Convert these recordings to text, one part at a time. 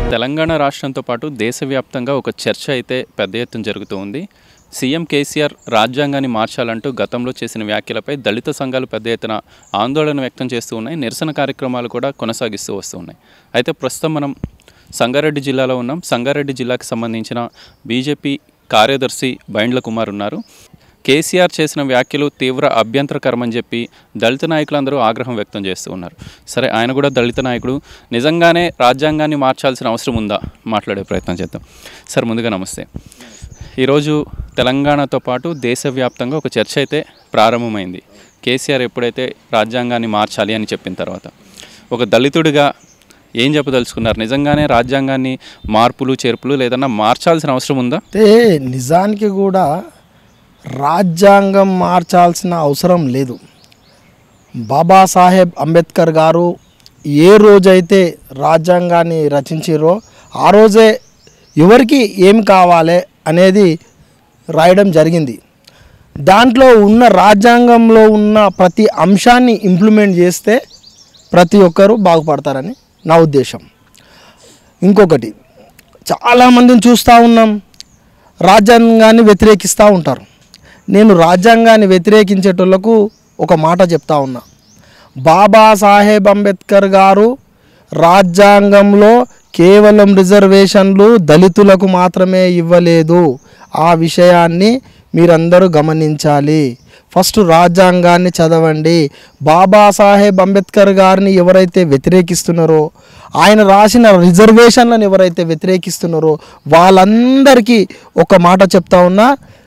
తెలంగాణ రాష్ట్రంతో పాటు దేశవ్యాప్తంగా ఒక చర్చ అయితే పెద్ద ఎత్తున జరుగుతూ ఉంది సీఎం కేసీఆర్ రాజ్యాంగాన్ని మార్చాలంటూ గతంలో చేసిన వ్యాఖ్యలపై దళిత సంఘాలు పెద్ద ఎత్తున ఆందోళన వ్యక్తం చేస్తూ ఉన్నాయి నిరసన కార్యక్రమాలు కూడా కొనసాగిస్తూ వస్తూ ఉన్నాయి అయితే ప్రస్తుతం మనం సంగారెడ్డి జిల్లాలో ఉన్నాం సంగారెడ్డి జిల్లాకు సంబంధించిన బీజేపీ కార్యదర్శి బైండ్ల కుమార్ ఉన్నారు కేసీఆర్ చేసిన వ్యాఖ్యలు తీవ్ర అభ్యంతరకరమని చెప్పి దళిత నాయకులందరూ ఆగ్రహం వ్యక్తం చేస్తూ ఉన్నారు సరే ఆయన కూడా దళిత నాయకుడు నిజంగానే రాజ్యాంగాన్ని మార్చాల్సిన అవసరం ఉందా మాట్లాడే ప్రయత్నం చేద్దాం సార్ ముందుగా నమస్తే ఈరోజు తెలంగాణతో పాటు దేశవ్యాప్తంగా ఒక చర్చ అయితే ప్రారంభమైంది కేసీఆర్ ఎప్పుడైతే రాజ్యాంగాన్ని మార్చాలి అని చెప్పిన తర్వాత ఒక దళితుడిగా ఏం చెప్పదలుచుకున్నారు నిజంగానే రాజ్యాంగాన్ని మార్పులు చేర్పులు లేదన్నా మార్చాల్సిన అవసరం ఉందా అంటే నిజానికి కూడా రాజ్యాంగం మార్చాల్సిన అవసరం లేదు బాబాసాహెబ్ అంబేద్కర్ గారు ఏ రోజైతే రాజ్యాంగాన్ని రచించారో ఆ రోజే ఎవరికి ఏం కావాలి అనేది రాయడం జరిగింది దాంట్లో ఉన్న రాజ్యాంగంలో ఉన్న ప్రతి అంశాన్ని ఇంప్లిమెంట్ చేస్తే ప్రతి ఒక్కరూ బాగుపడతారని నా ఉద్దేశం ఇంకొకటి చాలామందిని చూస్తూ ఉన్నాం రాజ్యాంగాన్ని వ్యతిరేకిస్తూ ఉంటారు నేను రాజ్యాంగాన్ని వ్యతిరేకించేటోళ్లకు ఒక మాట చెప్తా ఉన్నా బాబాసాహెబ్ అంబేద్కర్ గారు రాజ్యాంగంలో కేవలం రిజర్వేషన్లు దళితులకు మాత్రమే ఇవ్వలేదు ఆ విషయాన్ని మీరందరూ గమనించాలి ఫస్ట్ రాజ్యాంగాన్ని చదవండి బాబాసాహెబ్ అంబేద్కర్ గారిని ఎవరైతే వ్యతిరేకిస్తున్నారో ఆయన రాసిన రిజర్వేషన్లను ఎవరైతే వ్యతిరేకిస్తున్నారో వాళ్ళందరికీ ఒక మాట చెప్తా ఉన్నా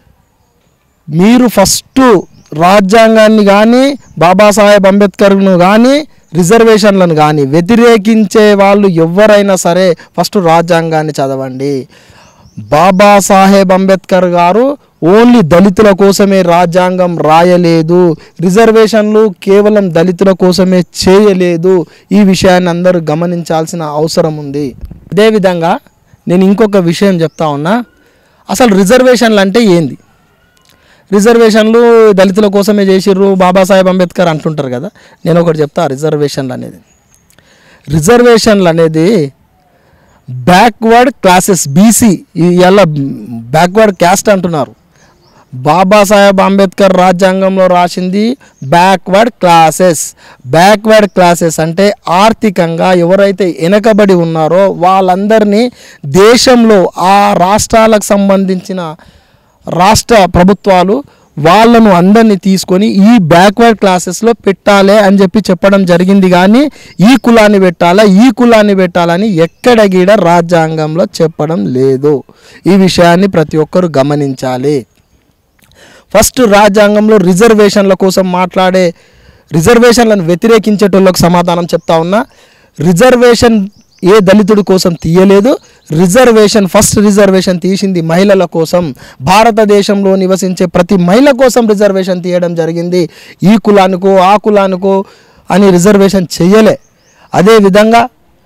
మీరు ఫస్ట్ రాజ్యాంగాన్ని కానీ బాబాసాహెబ్ అంబేద్కర్ను కానీ రిజర్వేషన్లను కానీ వ్యతిరేకించే వాళ్ళు ఎవరైనా సరే ఫస్ట్ రాజ్యాంగాన్ని చదవండి బాబాసాహెబ్ అంబేద్కర్ గారు ఓన్లీ దళితుల కోసమే రాజ్యాంగం రాయలేదు రిజర్వేషన్లు కేవలం దళితుల కోసమే చేయలేదు ఈ విషయాన్ని అందరూ గమనించాల్సిన అవసరం ఉంది అదేవిధంగా నేను ఇంకొక విషయం చెప్తా ఉన్నా అసలు రిజర్వేషన్లు అంటే ఏంది రిజర్వేషన్లు దళితుల కోసమే చేసిర్రు బాబాసాహెబ్ అంబేద్కర్ అంటుంటారు కదా నేను ఒకటి చెప్తా రిజర్వేషన్లు అనేది రిజర్వేషన్లు అనేది బ్యాక్వర్డ్ క్లాసెస్ బీసీ ఇలా బ్యాక్వర్డ్ క్యాస్ట్ అంటున్నారు బాబాసాహెబ్ అంబేద్కర్ రాజ్యాంగంలో రాసింది బ్యాక్వర్డ్ క్లాసెస్ బ్యాక్వర్డ్ క్లాసెస్ అంటే ఆర్థికంగా ఎవరైతే వెనకబడి ఉన్నారో వాళ్ళందరినీ దేశంలో ఆ రాష్ట్రాలకు సంబంధించిన రాష్ట్ర ప్రభుత్వాలు వాళ్ళను అందరినీ తీసుకొని ఈ బ్యాక్వర్డ్ క్లాసెస్లో పెట్టాలి అని చెప్పి చెప్పడం జరిగింది కానీ ఈ కులాన్ని పెట్టాలా ఈ కులాన్ని పెట్టాలని ఎక్కడ గీడ రాజ్యాంగంలో చెప్పడం లేదు ఈ విషయాన్ని ప్రతి ఒక్కరు గమనించాలి ఫస్ట్ రాజ్యాంగంలో రిజర్వేషన్ల కోసం మాట్లాడే రిజర్వేషన్లను వ్యతిరేకించేటోళ్ళకు సమాధానం చెప్తా ఉన్నా రిజర్వేషన్ ఏ దళితుడి కోసం తీయలేదు రిజర్వేషన్ ఫస్ట్ రిజర్వేషన్ తీసింది మహిళల కోసం భారతదేశంలో నివసించే ప్రతి మహిళ కోసం రిజర్వేషన్ తీయడం జరిగింది ఈ కులానికో ఆ కులానికో అని రిజర్వేషన్ చేయలే అదేవిధంగా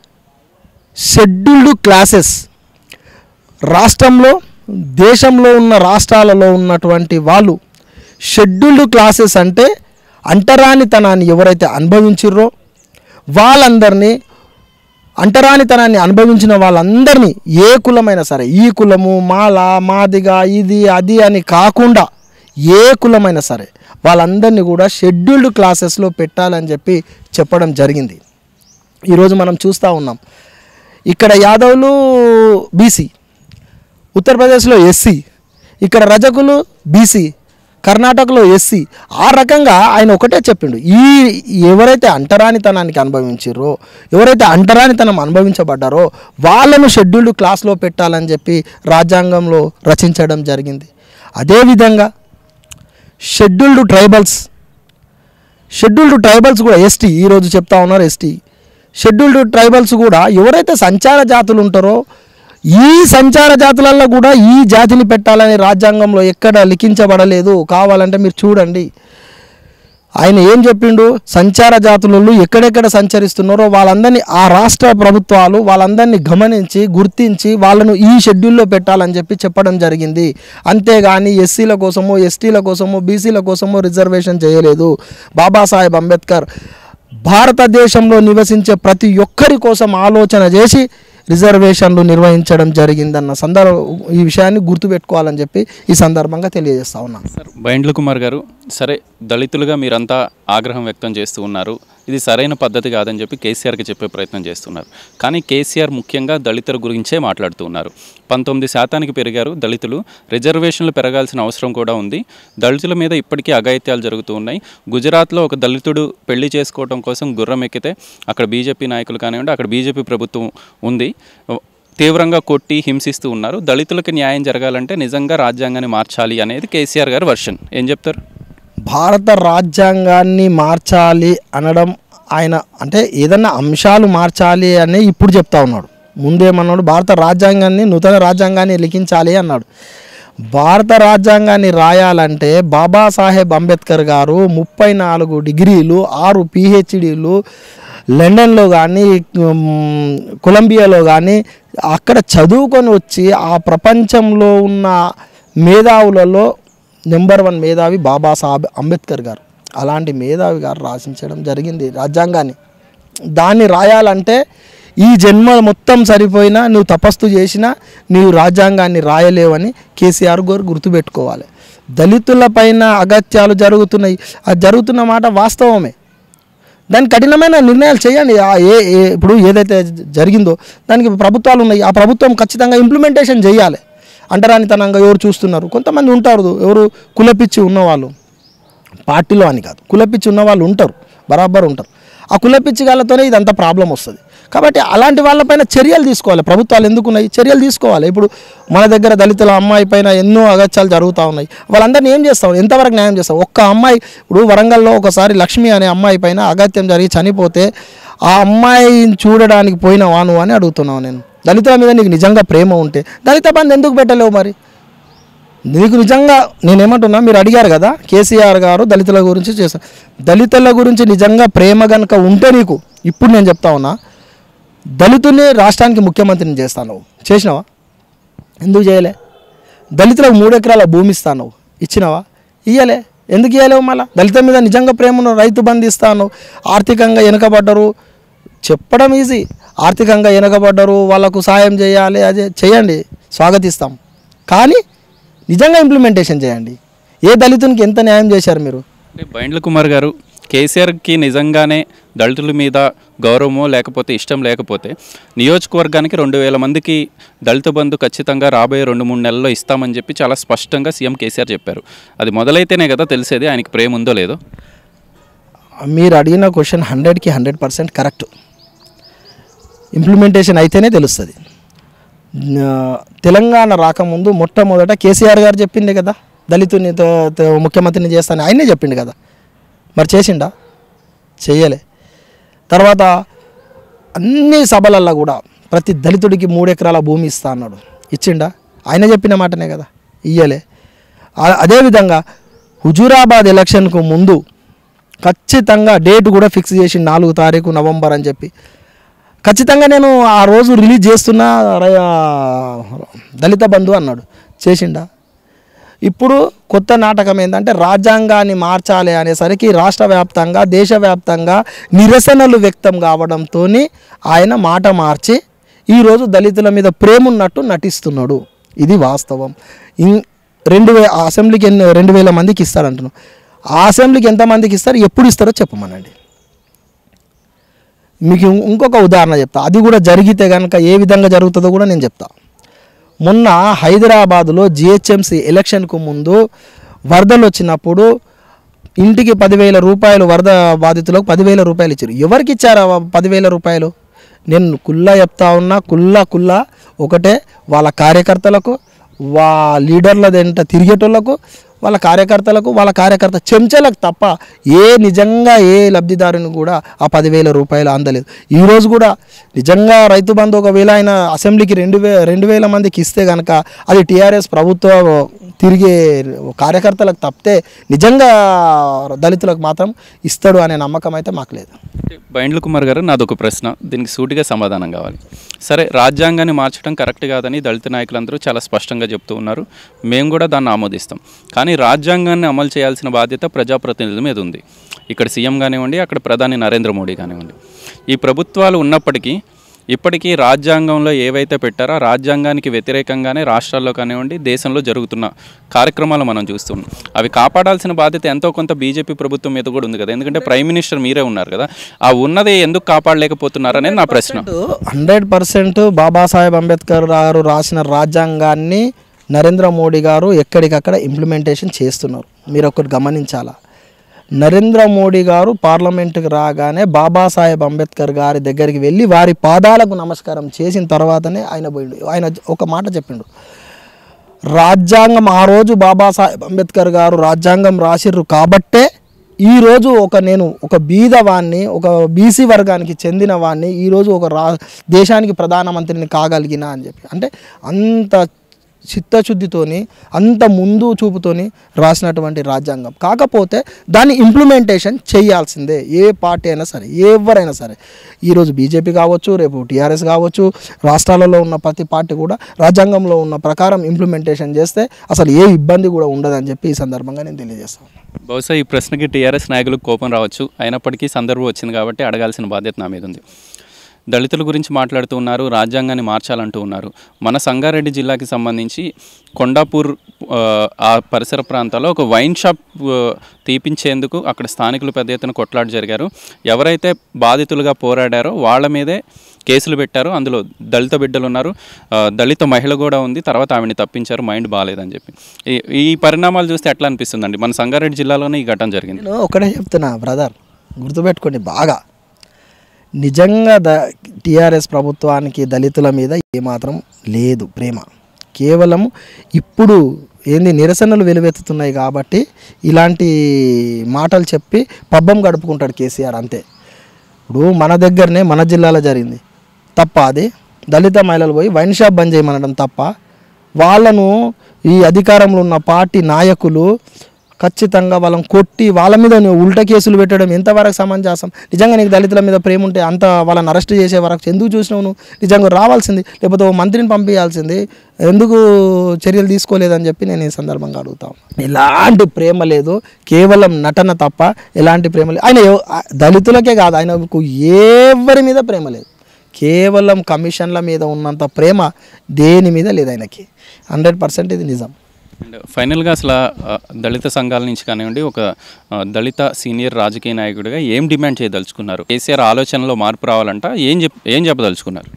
షెడ్యూల్డ్ క్లాసెస్ రాష్ట్రంలో దేశంలో ఉన్న రాష్ట్రాలలో ఉన్నటువంటి వాళ్ళు షెడ్యూల్డ్ క్లాసెస్ అంటే అంటరానితనాన్ని ఎవరైతే అనుభవించిర్రో వాళ్ళందరినీ అంటరానితనాన్ని అనుభవించిన వాళ్ళందరినీ ఏ కులమైనా సరే ఈ కులము మాల మాదిగ ఇది అది అని కాకుండా ఏ కులమైనా సరే వాళ్ళందరినీ కూడా షెడ్యూల్డ్ క్లాసెస్లో పెట్టాలని చెప్పి చెప్పడం జరిగింది ఈరోజు మనం చూస్తూ ఉన్నాం ఇక్కడ యాదవులు బీసీ ఉత్తరప్రదేశ్లో ఎస్సీ ఇక్కడ రజకులు బీసీ కర్ణాటకలో ఎస్సీ ఆ రకంగా ఆయన ఒకటే చెప్పిండు ఈ ఎవరైతే అంటరానితనానికి అనుభవించారో ఎవరైతే అంటరానితనం అనుభవించబడ్డారో వాళ్ళను షెడ్యూల్డ్ క్లాస్లో పెట్టాలని చెప్పి రాజ్యాంగంలో రచించడం జరిగింది అదేవిధంగా షెడ్యూల్డ్ ట్రైబల్స్ షెడ్యూల్డ్ ట్రైబల్స్ కూడా ఎస్టీ ఈరోజు చెప్తా ఉన్నారు ఎస్టీ షెడ్యూల్డ్ ట్రైబల్స్ కూడా ఎవరైతే సంచార జాతులు ఉంటారో ఈ సంచార జాతులలో కూడా ఈ జాతిని పెట్టాలని రాజ్యాంగంలో ఎక్కడ లిఖించబడలేదు కావాలంటే మీరు చూడండి ఆయన ఏం చెప్పిండు సంచార జాతులలో ఎక్కడెక్కడ సంచరిస్తున్నారో వాళ్ళందరినీ ఆ రాష్ట్ర ప్రభుత్వాలు వాళ్ళందరినీ గమనించి గుర్తించి వాళ్ళను ఈ షెడ్యూల్లో పెట్టాలని చెప్పి చెప్పడం జరిగింది అంతేగాని ఎస్సీల కోసమో ఎస్టీల కోసమో బీసీల కోసమో రిజర్వేషన్ చేయలేదు బాబాసాహెబ్ అంబేద్కర్ భారతదేశంలో నివసించే ప్రతి ఒక్కరి కోసం ఆలోచన చేసి రిజర్వేషన్లు నిర్వహించడం జరిగిందన్న సందర్భ ఈ విషయాన్ని గుర్తుపెట్టుకోవాలని చెప్పి ఈ సందర్భంగా తెలియజేస్తా ఉన్నాను సార్ బైండ్ల కుమార్ గారు సరే దళితులుగా మీరంతా ఆగ్రహం వ్యక్తం చేస్తూ ఉన్నారు ఇది సరైన పద్ధతి కాదని చెప్పి కేసీఆర్కి చెప్పే ప్రయత్నం చేస్తున్నారు కానీ కేసీఆర్ ముఖ్యంగా దళితుల గురించే మాట్లాడుతూ ఉన్నారు పంతొమ్మిది శాతానికి పెరిగారు దళితులు రిజర్వేషన్లు పెరగాల్సిన అవసరం కూడా ఉంది దళితుల మీద ఇప్పటికీ అఘాయిత్యాలు జరుగుతూ ఉన్నాయి గుజరాత్లో ఒక దళితుడు పెళ్లి చేసుకోవడం కోసం గుర్రం ఎక్కితే అక్కడ బీజేపీ నాయకులు కానివ్వండి అక్కడ బీజేపీ ప్రభుత్వం ఉంది తీవ్రంగా కొట్టి హింసిస్తూ ఉన్నారు దళితులకు న్యాయం జరగాలంటే నిజంగా రాజ్యాంగాన్ని మార్చాలి అనేది కేసీఆర్ గారి వర్షన్ ఏం చెప్తారు భారత రాజ్యాంగాన్ని మార్చాలి అనడం ఆయన అంటే ఏదన్నా అంశాలు మార్చాలి అని ఇప్పుడు చెప్తా ఉన్నాడు ముందేమన్నాడు భారత రాజ్యాంగాన్ని నూతన రాజ్యాంగాన్ని లిఖించాలి అన్నాడు భారత రాజ్యాంగాన్ని రాయాలంటే బాబాసాహెబ్ అంబేద్కర్ గారు ముప్పై నాలుగు డిగ్రీలు ఆరు పిహెచ్డీలు లండన్లో కానీ కొలంబియాలో కానీ అక్కడ చదువుకొని వచ్చి ఆ ప్రపంచంలో ఉన్న మేధావులలో నెంబర్ వన్ మేధావి బాబాసాహెబ్ అంబేద్కర్ గారు అలాంటి మేధావి గారు రాసించడం జరిగింది రాజ్యాంగాన్ని దాన్ని రాయాలంటే ఈ జన్మ మొత్తం సరిపోయినా నువ్వు తపస్సు చేసినా నీవు రాజ్యాంగాన్ని రాయలేవని కేసీఆర్ గారు గుర్తుపెట్టుకోవాలి దళితుల పైన అగత్యాలు జరుగుతున్నాయి అది జరుగుతున్న మాట వాస్తవమే దానికి కఠినమైన నిర్ణయాలు చేయండి ఆ ఏ ఏ- ఇప్పుడు ఏదైతే జరిగిందో దానికి ప్రభుత్వాలు ఉన్నాయి ఆ ప్రభుత్వం ఖచ్చితంగా ఇంప్లిమెంటేషన్ చేయాలి అంటరానితనంగా ఎవరు చూస్తున్నారు కొంతమంది ఉంటారు ఎవరు కులపిచ్చి ఉన్నవాళ్ళు పార్టీలో అని కాదు కులపిచ్చి ఉన్న వాళ్ళు ఉంటారు బరాబర్ ఉంటారు ఆ కులపిచ్చి గాళ్ళతోనే ఇదంతా ప్రాబ్లం వస్తుంది కాబట్టి అలాంటి వాళ్ళపైన చర్యలు తీసుకోవాలి ప్రభుత్వాలు ఎందుకున్నాయి చర్యలు తీసుకోవాలి ఇప్పుడు మన దగ్గర దళితుల అమ్మాయి పైన ఎన్నో అగత్యాలు జరుగుతూ ఉన్నాయి వాళ్ళందరినీ ఏం చేస్తాం ఎంతవరకు న్యాయం చేస్తాం ఒక్క అమ్మాయి ఇప్పుడు వరంగల్లో ఒకసారి లక్ష్మి అనే అమ్మాయి పైన అగత్యం జరిగి చనిపోతే ఆ అమ్మాయిని చూడడానికి పోయినావా నువ్వు అని అడుగుతున్నావు నేను దళితుల మీద నీకు నిజంగా ప్రేమ ఉంటే దళిత బంధు ఎందుకు పెట్టలేవు మరి నీకు నిజంగా నేనేమంటున్నా మీరు అడిగారు కదా కేసీఆర్ గారు దళితుల గురించి చేశారు దళితుల గురించి నిజంగా ప్రేమ గనుక ఉంటే నీకు ఇప్పుడు నేను చెప్తా ఉన్నా దళితుల్ని రాష్ట్రానికి ముఖ్యమంత్రిని చేస్తాను నువ్వు చేసినావా ఎందుకు చేయలే దళితులకు మూడు ఎకరాల భూమి ఇస్తాను నువ్వు ఇచ్చినావా ఇయ్యలే ఎందుకు ఇయ్యలేవు మళ్ళా దళితుల మీద నిజంగా ప్రేమను రైతు బంధు ఇస్తాను ఆర్థికంగా వెనుకబడ్డరు చెప్పడం ఈజీ ఆర్థికంగా వెనుకబడ్డరు వాళ్ళకు సాయం చేయాలి అదే చేయండి స్వాగతిస్తాం కానీ నిజంగా ఇంప్లిమెంటేషన్ చేయండి ఏ దళితునికి ఎంత న్యాయం చేశారు మీరు అంటే బైండ్ల కుమార్ గారు కేసీఆర్కి నిజంగానే దళితుల మీద గౌరవమో లేకపోతే ఇష్టం లేకపోతే నియోజకవర్గానికి రెండు వేల మందికి దళిత బంధు ఖచ్చితంగా రాబోయే రెండు మూడు నెలల్లో ఇస్తామని చెప్పి చాలా స్పష్టంగా సీఎం కేసీఆర్ చెప్పారు అది మొదలైతేనే కదా తెలిసేది ఆయనకి ప్రేమ ఉందో లేదో మీరు అడిగిన క్వశ్చన్ హండ్రెడ్కి హండ్రెడ్ పర్సెంట్ కరెక్ట్ ఇంప్లిమెంటేషన్ అయితేనే తెలుస్తుంది ఆ, తెలంగాణ రాకముందు మొట్టమొదట కేసీఆర్ గారు చెప్పిండే కదా దళితుని త- త- ముఖ్యమంత్రిని చేస్తాను ఆయనే చెప్పిండు కదా మరి చేసిండా చెయ్యలే తర్వాత అన్ని సభలల్లో కూడా ప్రతి దళితుడికి మూడు ఎకరాల భూమి ఇస్తా అన్నాడు ఇచ్చిండా ఆయన చెప్పిన మాటనే కదా ఇయ్యలే ఆ- అదేవిధంగా హుజూరాబాద్ ఎలక్షన్కు ముందు ఖచ్చితంగా డేట్ కూడా ఫిక్స్ చేసి నాలుగు తారీఖు నవంబర్ అని చెప్పి ఖచ్చితంగా నేను ఆ రోజు రిలీజ్ చేస్తున్నా ర- దళిత బంధు అన్నాడు చేసిండా ఇప్పుడు కొత్త నాటకం ఏంటంటే రాజ్యాంగాన్ని మార్చాలి అనేసరికి రాష్ట్ర వ్యాప్తంగా దేశవ్యాప్తంగా నిరసనలు వ్యక్తం కావడంతో ఆయన మాట మార్చి ఈరోజు దళితుల మీద ప్రేమ ఉన్నట్టు నటిస్తున్నాడు ఇది వాస్తవం ఇం రెండు వే ఆ అసెంబ్లీకి ఎన్ని రెండు వేల మందికి ఇస్తారంటున్నాం ఆ అసెంబ్లీకి ఎంతమందికి ఇస్తారు ఎప్పుడు ఇస్తారో చెప్పమనండి మీకు ఇం- ఇంకొక ఉదాహరణ చెప్తా అది కూడా జరిగితే కనుక ఏ విధంగా జరుగుతుందో కూడా నేను చెప్తా మొన్న హైదరాబాదులో జిహెచ్ఎంసీ ఎలక్షన్కు ముందు వరదలు వచ్చినప్పుడు ఇంటికి పదివేల రూపాయలు వరద బాధితులకు పదివేల రూపాయలు ఇచ్చారు ఎవరికి ఇచ్చారు ఆ పదివేల రూపాయలు నేను కుల్లా చెప్తా ఉన్నా కుల్లా కుల్లా ఒకటే వాళ్ళ కార్యకర్తలకు వా లీడర్లదంట తిరిగేటోళ్ళకు వాళ్ళ కార్యకర్తలకు వాళ్ళ కార్యకర్త చెంచలకు తప్ప ఏ నిజంగా ఏ లబ్ధిదారుని కూడా ఆ పదివేల రూపాయలు అందలేదు ఈరోజు కూడా నిజంగా రైతు బంధు ఒకవేళ ఆయన అసెంబ్లీకి రెండు వే రెండు వేల మందికి ఇస్తే కనుక అది టీఆర్ఎస్ ప్రభుత్వ తిరిగే కార్యకర్తలకు తప్పితే నిజంగా దళితులకు మాత్రం ఇస్తాడు అనే నమ్మకం అయితే మాకు లేదు బైండ్ల కుమార్ గారు నాదొక ప్రశ్న దీనికి సూటిగా సమాధానం కావాలి సరే రాజ్యాంగాన్ని మార్చడం కరెక్ట్ కాదని దళిత నాయకులందరూ చాలా స్పష్టంగా చెప్తూ ఉన్నారు మేము కూడా దాన్ని ఆమోదిస్తాం కానీ రాజ్యాంగాన్ని అమలు చేయాల్సిన బాధ్యత ప్రజాప్రతినిధుల మీద ఉంది ఇక్కడ సీఎం కానివ్వండి అక్కడ ప్రధాని నరేంద్ర మోడీ కానివ్వండి ఈ ప్రభుత్వాలు ఉన్నప్పటికీ ఇప్పటికీ రాజ్యాంగంలో ఏవైతే పెట్టారో ఆ రాజ్యాంగానికి వ్యతిరేకంగానే రాష్ట్రాల్లో కానివ్వండి దేశంలో జరుగుతున్న కార్యక్రమాలు మనం చూస్తున్నాం అవి కాపాడాల్సిన బాధ్యత ఎంతో కొంత బీజేపీ ప్రభుత్వం మీద కూడా ఉంది కదా ఎందుకంటే ప్రైమ్ మినిస్టర్ మీరే ఉన్నారు కదా ఆ ఉన్నది ఎందుకు కాపాడలేకపోతున్నారనేది నా ప్రశ్న హండ్రెడ్ పర్సెంట్ బాబాసాహెబ్ అంబేద్కర్ గారు రాసిన రాజ్యాంగాన్ని నరేంద్ర మోడీ గారు ఎక్కడికక్కడ ఇంప్లిమెంటేషన్ చేస్తున్నారు మీరు ఒకటి గమనించాలా నరేంద్ర మోడీ గారు పార్లమెంటుకి రాగానే బాబాసాహెబ్ అంబేద్కర్ గారి దగ్గరికి వెళ్ళి వారి పాదాలకు నమస్కారం చేసిన తర్వాతనే ఆయన పోయిండు ఆయన ఒక మాట చెప్పిండు రాజ్యాంగం ఆ రోజు బాబాసాహెబ్ అంబేద్కర్ గారు రాజ్యాంగం రాసిర్రు కాబట్టే ఈరోజు ఒక నేను ఒక బీదవాన్ని ఒక బీసీ వర్గానికి చెందిన వాడిని ఈరోజు ఒక రా దేశానికి ప్రధానమంత్రిని కాగలిగిన అని చెప్పి అంటే అంత చిత్తశుద్ధితోని అంత ముందు చూపుతోని రాసినటువంటి రాజ్యాంగం కాకపోతే దాన్ని ఇంప్లిమెంటేషన్ చేయాల్సిందే ఏ పార్టీ అయినా సరే ఎవరైనా సరే ఈరోజు బీజేపీ కావచ్చు రేపు టీఆర్ఎస్ కావచ్చు రాష్ట్రాలలో ఉన్న ప్రతి పార్టీ కూడా రాజ్యాంగంలో ఉన్న ప్రకారం ఇంప్లిమెంటేషన్ చేస్తే అసలు ఏ ఇబ్బంది కూడా ఉండదని చెప్పి ఈ సందర్భంగా నేను తెలియజేస్తాను బహుశా ఈ ప్రశ్నకి టీఆర్ఎస్ నాయకులకు కోపం రావచ్చు అయినప్పటికీ సందర్భం వచ్చింది కాబట్టి అడగాల్సిన బాధ్యత నా మీద ఉంది దళితుల గురించి మాట్లాడుతూ ఉన్నారు రాజ్యాంగాన్ని మార్చాలంటూ ఉన్నారు మన సంగారెడ్డి జిల్లాకి సంబంధించి కొండాపూర్ ఆ, ఆ పరిసర ప్రాంతాల్లో ఒక వైన్ షాప్ ఆ, తీపించేందుకు అక్కడ స్థానికులు పెద్ద ఎత్తున కొట్లాట జరిగారు ఎవరైతే బాధితులుగా పోరాడారో వాళ్ళ మీదే కేసులు పెట్టారు అందులో దళిత బిడ్డలు ఉన్నారు ఆ, దళిత మహిళ కూడా ఉంది తర్వాత ఆవిడని తప్పించారు మైండ్ బాగాలేదని చెప్పి ఈ ఈ పరిణామాలు చూస్తే ఎట్లా అనిపిస్తుందండి మన సంగారెడ్డి జిల్లాలోనే ఈ ఘటన జరిగింది నేను ఒకటే చెప్తున్నా బ్రదర్ గుర్తుపెట్టుకోండి బాగా నిజంగా ద టీఆర్ఎస్ ప్రభుత్వానికి దళితుల మీద ఏమాత్రం లేదు ప్రేమ కేవలం ఇప్పుడు ఏంది నిరసనలు వెలువెత్తుతున్నాయి కాబట్టి ఇలాంటి మాటలు చెప్పి పబ్బం గడుపుకుంటాడు కేసీఆర్ అంతే ఇప్పుడు మన దగ్గరనే మన జిల్లాలో జరిగింది తప్ప అది దళిత మహిళలు పోయి వైన్ షాప్ బంద్ చేయమనడం తప్ప వాళ్ళను ఈ అధికారంలో ఉన్న పార్టీ నాయకులు ఖచ్చితంగా వాళ్ళని కొట్టి వాళ్ళ మీద నువ్వు ఉల్టా కేసులు పెట్టడం ఎంతవరకు సమంజసం నిజంగా నీకు దళితుల మీద ప్రేమ ఉంటే అంత వాళ్ళని అరెస్ట్ చేసే వరకు ఎందుకు చూసినావు నువ్వు నిజంగా రావాల్సింది లేకపోతే ఓ మంత్రిని పంపించాల్సింది ఎందుకు చర్యలు తీసుకోలేదని చెప్పి నేను ఈ సందర్భంగా అడుగుతాను ఎలాంటి ప్రేమ లేదు కేవలం నటన తప్ప ఎలాంటి ప్రేమ లేదు ఆయన ఎవ- ఆ దళితులకే కాదు ఆయనకు ఎవరి మీద ప్రేమ లేదు కేవలం కమిషన్ల మీద ఉన్నంత ప్రేమ దేని మీద లేదు ఆయనకి హండ్రెడ్ పర్సెంట్ ఇది నిజం అండ్ ఫైనల్గా అసలు ఆ, దళిత సంఘాల నుంచి కానివ్వండి ఒక ఆ, దళిత సీనియర్ రాజకీయ నాయకుడిగా ఏం డిమాండ్ చేయదలుచుకున్నారు కేసీఆర్ ఆలోచనలో మార్పు రావాలంట ఏం చెప్ ఏం చెప్పదలుచుకున్నారు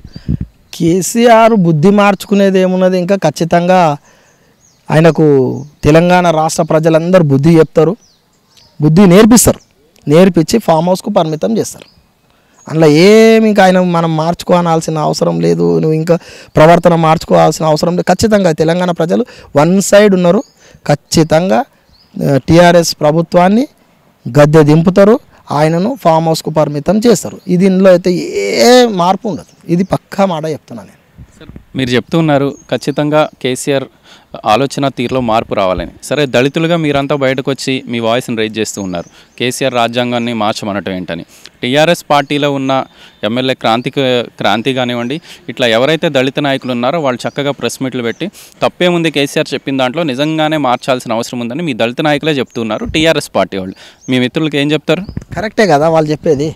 కేసీఆర్ బుద్ధి మార్చుకునేది ఏమున్నది ఇంకా ఖచ్చితంగా ఆయనకు తెలంగాణ రాష్ట్ర ప్రజలందరూ బుద్ధి చెప్తారు బుద్ధి నేర్పిస్తారు నేర్పించి ఫామ్ హౌస్కు పరిమితం చేస్తారు అందులో ఏమి ఇంకా ఆయన మనం మార్చుకోవాల్సిన అవసరం లేదు నువ్వు ఇంకా ప్రవర్తన మార్చుకోవాల్సిన అవసరం లేదు ఖచ్చితంగా తెలంగాణ ప్రజలు వన్ సైడ్ ఉన్నారు ఖచ్చితంగా టీఆర్ఎస్ ప్రభుత్వాన్ని గద్దె దింపుతారు ఆయనను ఫామ్ హౌస్కు పరిమితం చేస్తారు ఇది ఇందులో అయితే ఏ మార్పు ఉండదు ఇది పక్కా మాట చెప్తున్నాను నేను మీరు చెప్తూ ఉన్నారు ఖచ్చితంగా కేసీఆర్ ఆలోచన తీరులో మార్పు రావాలని సరే దళితులుగా మీరంతా బయటకు వచ్చి మీ వాయిస్ని రైజ్ చేస్తూ ఉన్నారు కేసీఆర్ రాజ్యాంగాన్ని మార్చమనటం ఏంటని టీఆర్ఎస్ పార్టీలో ఉన్న ఎమ్మెల్యే క్రాంతి క్రాంతి కానివ్వండి ఇట్లా ఎవరైతే దళిత నాయకులు ఉన్నారో వాళ్ళు చక్కగా ప్రెస్ మీట్లు పెట్టి తప్పేముంది కేసీఆర్ చెప్పిన దాంట్లో నిజంగానే మార్చాల్సిన అవసరం ఉందని మీ దళిత నాయకులే చెప్తున్నారు టీఆర్ఎస్ పార్టీ వాళ్ళు మీ మిత్రులకి ఏం చెప్తారు కరెక్టే కదా వాళ్ళు చెప్పేది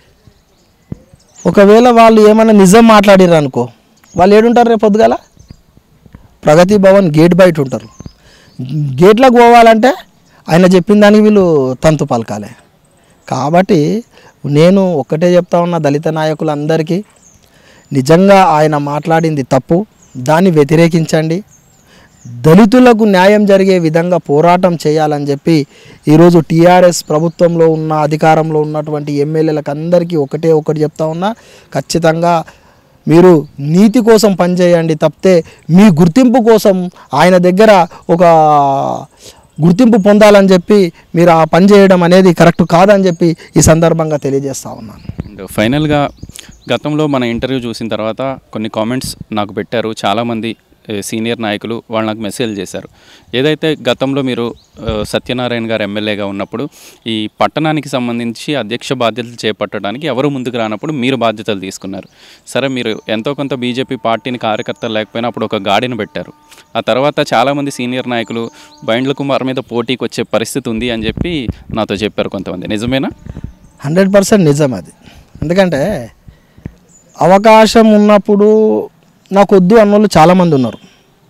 ఒకవేళ వాళ్ళు ఏమైనా నిజం మాట్లాడిర్రు అనుకో వాళ్ళు ఏడుంటారు రేపు పొద్దుగాల ప్రగతి భవన్ గేట్ బయట ఉంటారు గేట్లకు పోవాలంటే ఆయన చెప్పిన దానికి వీళ్ళు తంతు పలకాలి కాబట్టి నేను ఒక్కటే చెప్తా ఉన్న దళిత నాయకులందరికీ నిజంగా ఆయన మాట్లాడింది తప్పు దాన్ని వ్యతిరేకించండి దళితులకు న్యాయం జరిగే విధంగా పోరాటం చేయాలని చెప్పి ఈరోజు టీఆర్ఎస్ ప్రభుత్వంలో ఉన్న అధికారంలో ఉన్నటువంటి ఎమ్మెల్యేలకు అందరికీ ఒకటే ఒకటి చెప్తా ఉన్నా ఖచ్చితంగా మీరు నీతి కోసం పనిచేయండి తప్పితే మీ గుర్తింపు కోసం ఆయన దగ్గర ఒక గుర్తింపు పొందాలని చెప్పి మీరు ఆ పని చేయడం అనేది కరెక్ట్ కాదని చెప్పి ఈ సందర్భంగా తెలియజేస్తా ఉన్నాను అండ్ ఫైనల్గా గతంలో మన ఇంటర్వ్యూ చూసిన తర్వాత కొన్ని కామెంట్స్ నాకు పెట్టారు చాలామంది ఏ, సీనియర్ నాయకులు వాళ్ళు నాకు మెసేజ్ చేశారు ఏదైతే గతంలో మీరు ఆ, సత్యనారాయణ గారు ఎమ్మెల్యేగా ఉన్నప్పుడు ఈ పట్టణానికి సంబంధించి అధ్యక్ష బాధ్యతలు చేపట్టడానికి ఎవరు ముందుకు రానప్పుడు మీరు బాధ్యతలు తీసుకున్నారు సరే మీరు ఎంతో కొంత బీజేపీ పార్టీని కార్యకర్తలు లేకపోయినా అప్పుడు ఒక గాడిని పెట్టారు ఆ తర్వాత చాలామంది సీనియర్ నాయకులు బైండ్ల కుమార్ మీద పోటీకి వచ్చే పరిస్థితి ఉంది అని చెప్పి నాతో చెప్పారు కొంతమంది నిజమేనా హండ్రెడ్ పర్సెంట్ నిజం అది ఎందుకంటే అవకాశం ఉన్నప్పుడు నాకు వద్దు అన్నోళ్ళు చాలామంది ఉన్నారు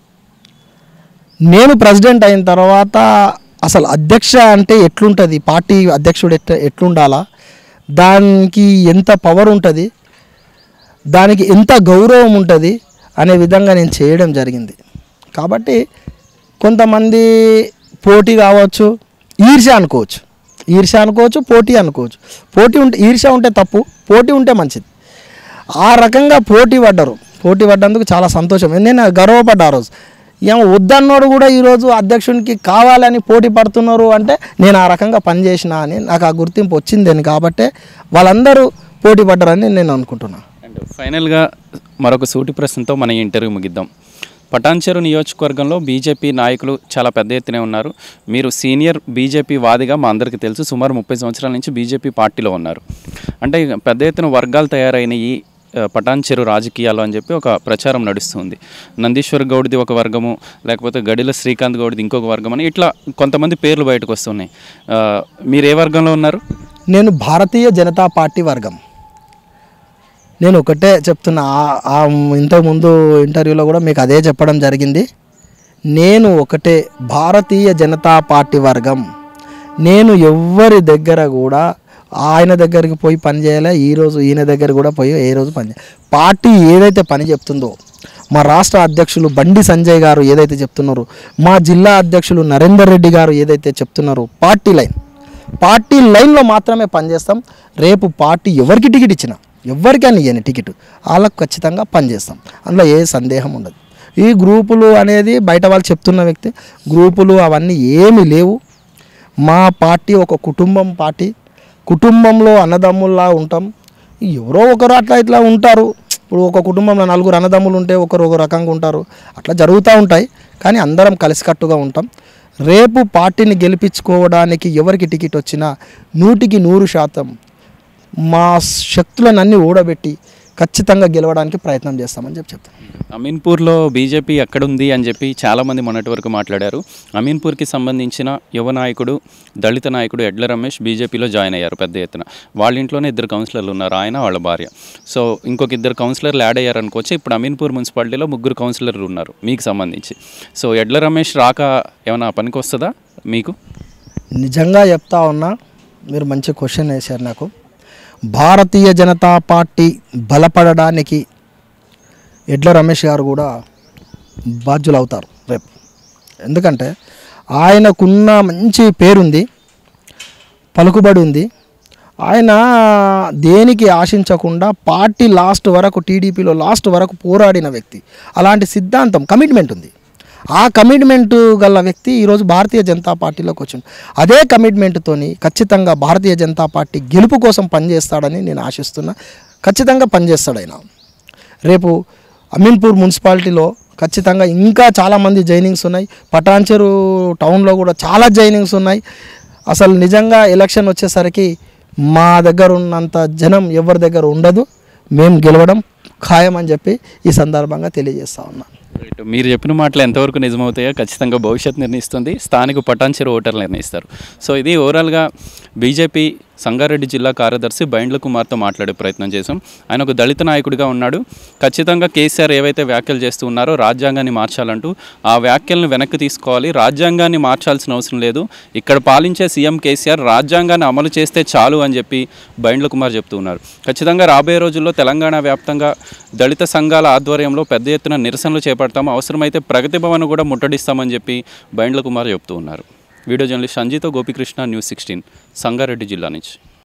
నేను ప్రెసిడెంట్ అయిన తర్వాత అసలు అధ్యక్ష అంటే ఎట్లుంటుంది పార్టీ అధ్యక్షుడు ఎట్ ఎట్లుండాలా దానికి ఎంత పవర్ ఉంటుంది దానికి ఎంత గౌరవం ఉంటుంది అనే విధంగా నేను చేయడం జరిగింది కాబట్టి కొంతమంది పోటీ కావచ్చు ఈర్ష్య అనుకోవచ్చు ఈర్ష్య అనుకోవచ్చు పోటీ అనుకోవచ్చు పోటీ ఉంటే ఈర్ష్య ఉంటే తప్పు పోటీ ఉంటే మంచిది ఆ రకంగా పోటీ పడ్డారు పోటీ పడ్డందుకు చాలా సంతోషం నేను గర్వపడ్డా ఆ రోజు ఏమో వద్దన్నోడు కూడా ఈరోజు అధ్యక్షునికి కావాలని పోటీ పడుతున్నారు అంటే నేను ఆ రకంగా పనిచేసిన అని నాకు ఆ గుర్తింపు వచ్చిందని కాబట్టే వాళ్ళందరూ పోటీ పడ్డారని నేను అనుకుంటున్నాను అండ్ ఫైనల్గా మరొక సూటి ప్రశ్నతో మన ఈ ఇంటర్వ్యూ ముగిద్దాం పటాన్చెరు నియోజకవర్గంలో బీజేపీ నాయకులు చాలా పెద్ద ఎత్తునే ఉన్నారు మీరు సీనియర్ బీజేపీ వాదిగా మా అందరికీ తెలుసు సుమారు ముప్పై సంవత్సరాల నుంచి బీజేపీ పార్టీలో ఉన్నారు అంటే ఇక పెద్ద ఎత్తున వర్గాలు తయారైనవి ఆ, పటాన్చెరు రాజకీయాలు అని చెప్పి ఒక ప్రచారం నడుస్తుంది నందీశ్వర్ గౌడ్ది ఒక వర్గము లేకపోతే గడిల శ్రీకాంత్ గౌడ్ది ఇంకొక వర్గం అని ఇట్లా కొంతమంది పేర్లు బయటకు వస్తున్నాయి ఆ, మీరు ఏ వర్గంలో ఉన్నారు నేను భారతీయ జనతా పార్టీ వర్గం నేను ఒకటే చెప్తున్నా ఆ- ఆ ఇంతకుముందు ఇంటర్వ్యూలో కూడా మీకు అదే చెప్పడం జరిగింది నేను ఒకటే భారతీయ జనతా పార్టీ వర్గం నేను ఎవ్వరి దగ్గర కూడా ఆయన దగ్గరికి పోయి పని చేయాలి ఈరోజు ఈయన దగ్గర కూడా పోయి ఏ రోజు పని చేయాలి పార్టీ ఏదైతే పని చెప్తుందో మా రాష్ట్ర అధ్యక్షులు బండి సంజయ్ గారు ఏదైతే చెప్తున్నారో మా జిల్లా అధ్యక్షులు నరేందర్ రెడ్డి గారు ఏదైతే చెప్తున్నారో పార్టీ లైన్ పార్టీ లైన్లో మాత్రమే పనిచేస్తాం రేపు పార్టీ ఎవరికి టికెట్ ఇచ్చినా ఎవరికైనా ఇవ్వని టికెట్ వాళ్ళకు ఖచ్చితంగా పనిచేస్తాం అందులో ఏ సందేహం ఉండదు ఈ గ్రూపులు అనేది బయట వాళ్ళు చెప్తున్న వ్యక్తి గ్రూపులు అవన్నీ ఏమీ లేవు మా పార్టీ ఒక కుటుంబం పార్టీ కుటుంబంలో అన్నదమ్ముల్లా ఉంటాం ఎవరో ఒకరు అట్లా ఇట్లా ఉంటారు ఇప్పుడు ఒక కుటుంబంలో నలుగురు అన్నదమ్ములు ఉంటే ఒకరు ఒక రకంగా ఉంటారు అట్లా జరుగుతూ ఉంటాయి కానీ అందరం కలిసికట్టుగా ఉంటాం రేపు పార్టీని గెలిపించుకోవడానికి ఎవరికి టికెట్ వచ్చినా నూటికి నూరు శాతం మా శక్తులను అన్నీ ఊడబెట్టి ఖచ్చితంగా గెలవడానికి ప్రయత్నం చేస్తామని చెప్పి చెప్తాను అమీన్పూర్లో బీజేపీ ఎక్కడుంది అని చెప్పి చాలామంది మొన్నటి వరకు మాట్లాడారు అమీన్పూర్కి సంబంధించిన యువ నాయకుడు దళిత నాయకుడు ఎడ్ల రమేష్ బీజేపీలో జాయిన్ అయ్యారు పెద్ద ఎత్తున వాళ్ళ ఇంట్లోనే ఇద్దరు కౌన్సిలర్లు ఉన్నారు ఆయన వాళ్ళ భార్య సో ఇంకొక ఇద్దరు కౌన్సిలర్లు యాడ్ అయ్యారు అనుకోవచ్చు ఇప్పుడు అమీన్పూర్ మున్సిపాలిటీలో ముగ్గురు కౌన్సిలర్లు ఉన్నారు మీకు సంబంధించి సో ఎడ్ల రమేష్ రాక ఏమైనా పనికి వస్తుందా మీకు నిజంగా చెప్తా ఉన్నా మీరు మంచి క్వశ్చన్ వేశారు నాకు భారతీయ జనతా పార్టీ బలపడడానికి ఎడ్ల రమేష్ గారు కూడా బాధ్యులు అవుతారు రేపు ఎందుకంటే ఆయనకున్న మంచి పేరుంది పలుకుబడి ఉంది ఆయన దేనికి ఆశించకుండా పార్టీ లాస్ట్ వరకు టీడీపీలో లాస్ట్ వరకు పోరాడిన వ్యక్తి అలాంటి సిద్ధాంతం కమిట్మెంట్ ఉంది ఆ కమిట్మెంట్ గల వ్యక్తి ఈరోజు భారతీయ జనతా పార్టీలోకి వచ్చింది అదే కమిట్మెంట్తోని ఖచ్చితంగా భారతీయ జనతా పార్టీ గెలుపు కోసం పనిచేస్తాడని నేను ఆశిస్తున్నా ఖచ్చితంగా పనిచేస్తాడు ఆయన రేపు అమీన్పూర్ మున్సిపాలిటీలో ఖచ్చితంగా ఇంకా చాలామంది జైనింగ్స్ ఉన్నాయి పటాన్చెరు టౌన్లో కూడా చాలా జైనింగ్స్ ఉన్నాయి అసలు నిజంగా ఎలక్షన్ వచ్చేసరికి మా దగ్గర ఉన్నంత జనం ఎవరి దగ్గర ఉండదు మేము గెలవడం ఖాయం అని చెప్పి ఈ సందర్భంగా తెలియజేస్తా ఉన్నా రైట్. మీరు చెప్పిన మాటలు ఎంతవరకు నిజమవుతాయో ఖచ్చితంగా భవిష్యత్ నిర్ణయిస్తుంది స్థానిక పటాన్చెరు ఓటర్లు నిర్ణయిస్తారు సో ఇది ఓవరాల్గా బీజేపీ సంగారెడ్డి జిల్లా కార్యదర్శి బైండ్ల కుమార్తో మాట్లాడే ప్రయత్నం చేశాం ఆయన ఒక దళిత నాయకుడిగా ఉన్నాడు ఖచ్చితంగా కేసీఆర్ ఏవైతే వ్యాఖ్యలు చేస్తూ ఉన్నారో రాజ్యాంగాన్ని మార్చాలంటూ ఆ వ్యాఖ్యలను వెనక్కి తీసుకోవాలి రాజ్యాంగాన్ని మార్చాల్సిన అవసరం లేదు ఇక్కడ పాలించే సీఎం కేసీఆర్ రాజ్యాంగాన్ని అమలు చేస్తే చాలు అని చెప్పి బైండ్ల కుమార్ చెప్తూ ఉన్నారు ఖచ్చితంగా రాబోయే రోజుల్లో తెలంగాణ వ్యాప్తంగా దళిత సంఘాల ఆధ్వర్యంలో పెద్ద ఎత్తున నిరసనలు చేపడతాము అవసరమైతే ప్రగతి భవన్ కూడా ముట్టడిస్తామని చెప్పి బైండ్ల కుమార్ చెప్తూ ఉన్నారు వీడియో జర్నలిస్ట్ సంజీతో గోపికృష్ణ న్యూస్ సిక్స్టీన్ సంగారెడ్డి జిల్లా నుంచి